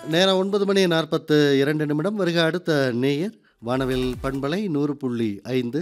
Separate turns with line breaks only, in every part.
நேரம் ஒன்பது மணி நாற்பத்து இரண்டு நிமிடம் வருக அடுத்த நேயர் வானவில் பண்பலை நூறு புள்ளி ஐந்து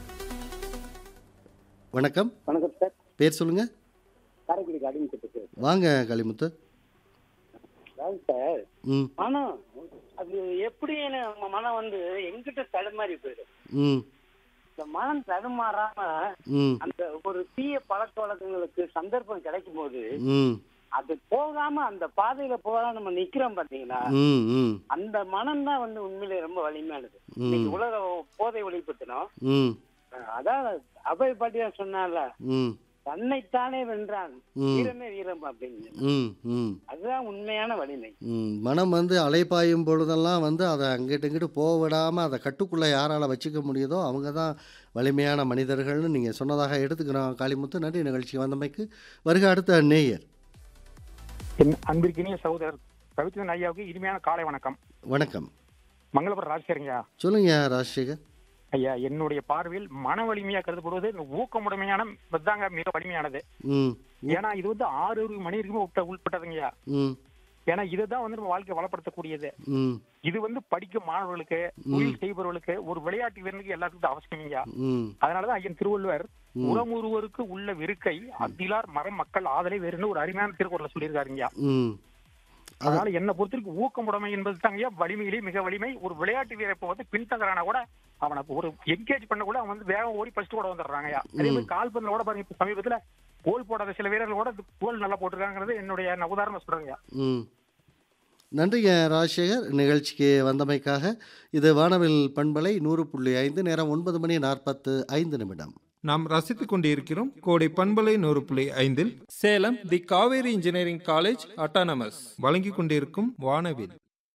வணக்கம்
வணக்கம் சார்
பேர் சொல்லுங்க
காரைக்குடி கார்டன் கிட்ட
வாங்க களிமுத்து
அதாவது சார்
ம்
மனம் அது எப்படின்னு நம்ம மனம் வந்து எங்கிட்ட தடுமாறி போயிடும்
ம்
இந்த மனம் தடுமாறாம
ம்
அந்த ஒரு தீய பழக்க வழக்கங்களுக்கு சந்தர்ப்பம் கிடைக்கும் போது
ம்
அது போகாம அந்த பாதையில போகாம நம்ம நிக்கிறோம் பாத்தீங்களா
ம் ம்
அந்த மனம் தான் வந்து உண்மையிலே ரொம்ப வலிமையானது
ம்.
இன்னைக்கு உலக போதை ஒளிப்பட்டணும்
ம்
அதான் அபய பாட்டியா சொன்னால
ம்
தன்னைத்தானே வென்றான்
ம்.
வீரமே வீரம் அப்படின்னு
ம் ம்
அதுதான் உண்மையான வலிமை
ம் மனம் வந்து அலைப்பாயும் பொழுதெல்லாம் வந்து அதை அங்கிட்டு இங்கிட்டு போக விடாமல் அதை கட்டுக்குள்ளே யாரால் வச்சுக்க முடியுதோ அவங்க தான் வலிமையான மனிதர்கள்னு நீங்கள் சொன்னதாக எடுத்துக்கிறோம் காளிமுத்து நன்றி நிகழ்ச்சி வந்தமைக்கு வருக அடுத்த நேயர்
என் அன்பிற்கினிய சகோதரர் ரவிச்சந்திரன் ஐயாவுக்கு இனிமையான காலை வணக்கம்
வணக்கம்
மங்களபுரம் ராஜசேகரங்கய்யா
சொல்லுங்க ராஜசேகர்
ஐயா என்னுடைய பார்வையில் மன வலிமையா கருதப்படுவது இந்த ஊக்கமுடைமையான தாங்க மிக வலிமையானது
ம்
ஏன்னா இது வந்து ஆறு ஒரு மணி வரைக்கும் உட்பட்ட உள்பட்டதுங்கய்யா
ம்
ஏன்னா இதுதான் வந்து நம்ம வாழ்க்கை வளப்படுத்தக்கூடியது
ம்
இது வந்து படிக்கும் மாணவர்களுக்கு தொழில் செய்பவர்களுக்கு ஒரு விளையாட்டு வீரனுக்கு எல்லாத்துக்கும் அவசியம்யா
ம்
அதனாலதான் ஐயன் திருவள்ளுவர் உரம் ஒருவருக்கு உள்ள விருக்கை அத்திலார் மரம் மக்கள் ஆதலை வேறுன்னு ஒரு அருமையான திருக்குறளை சொல்லியிருக்காருங்கய்யா
ம்
அதனால என்ன பொறுத்தவரைக்கும் ஊக்கமுடைமை என்பது தாங்க வலிமையிலே மிக வலிமை ஒரு விளையாட்டு வீரர் இப்போ வந்து பின்தங்குறானா கூட அவனை ஒரு என்கேஜ் பண்ண கூட அவன் வந்து வேகம் ஓடி ஃபர்ஸ்ட் கூட வந்துடுறாங்கய்யா அதே மாதிரி கால்பந்துல கூட பாருங்க இப்ப சமீபத்துல கோல் போடாத சில வீரர்கள் கூட கோல் நல்லா போட்டிருக்காங்கிறது என்னுடைய நான் உதாரணம் சொல்றேங்க
ம் நன்றிங்க ராஜசேகர் நிகழ்ச்சிக்கு வந்தமைக்காக இது வானவில் பண்பலை நூறு புள்ளி ஐந்து நேரம் ஒன்பது மணி நாற்பத்து ஐந்து நிமிடம்
நாம் ரசித்துக் கொண்டிருக்கிறோம் கோடை பண்பலை நூறு புள்ளி ஐந்தில் Salem the Kaveri engineering college autonomous வழங்கிக் கொண்டிருக்கும் வானவில்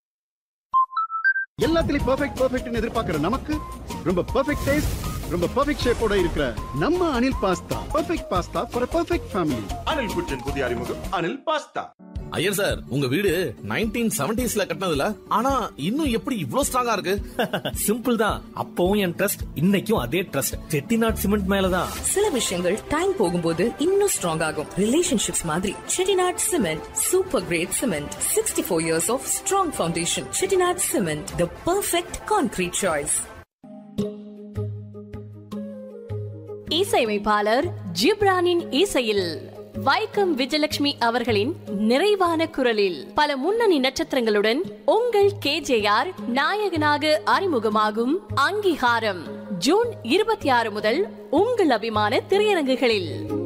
எல்லாத்துலயும் பெர்ஃபெக்ட் பெர்ஃபெக்ட்னு எதிர்பார்க்கிற நமக்கு ரொம்ப பெர்ஃபெக்ட் டேஸ்ட் ரொம்ப பெர்ஃபெக்ட் ஷேப்போட இருக்கிற நம்ம Anil pasta perfect pasta for perfect family
Anil kitchen புதிய அறிமுகம் அனில் பாஸ்தா
ஐயர் சார் உங்க வீடு நைன்டீன் செவன்டிஸ்ல கட்டினதுல ஆனா இன்னும் எப்படி இவ்ளோ ஸ்ட்ராங்கா இருக்கு
சிம்பிள் தான் அப்பவும் என் ட்ரஸ்ட் இன்னைக்கும் அதே ட்ரஸ்ட் செட்டிநாட் சிமெண்ட் மேலதான்
சில விஷயங்கள் டைம் போகும்போது இன்னும் ஸ்ட்ராங் ஆகும் ரிலேஷன்ஷிப்ஸ் மாதிரி Chettinad cement super great cement sixty four years of strong foundation Chettinad cement the perfect concrete choice
இசையமைப்பாளர் ஜிப்ரானின் இசையில் வைக்கம் விஜயலட்சுமி அவர்களின் நிறைவான குரலில் பல முன்னணி நட்சத்திரங்களுடன் உங்கள் கேஜேஆர் நாயகனாக அறிமுகமாகும் அங்கீகாரம் ஜூன் இருபத்தி ஆறு முதல் உங்கள் அபிமான திரையரங்குகளில்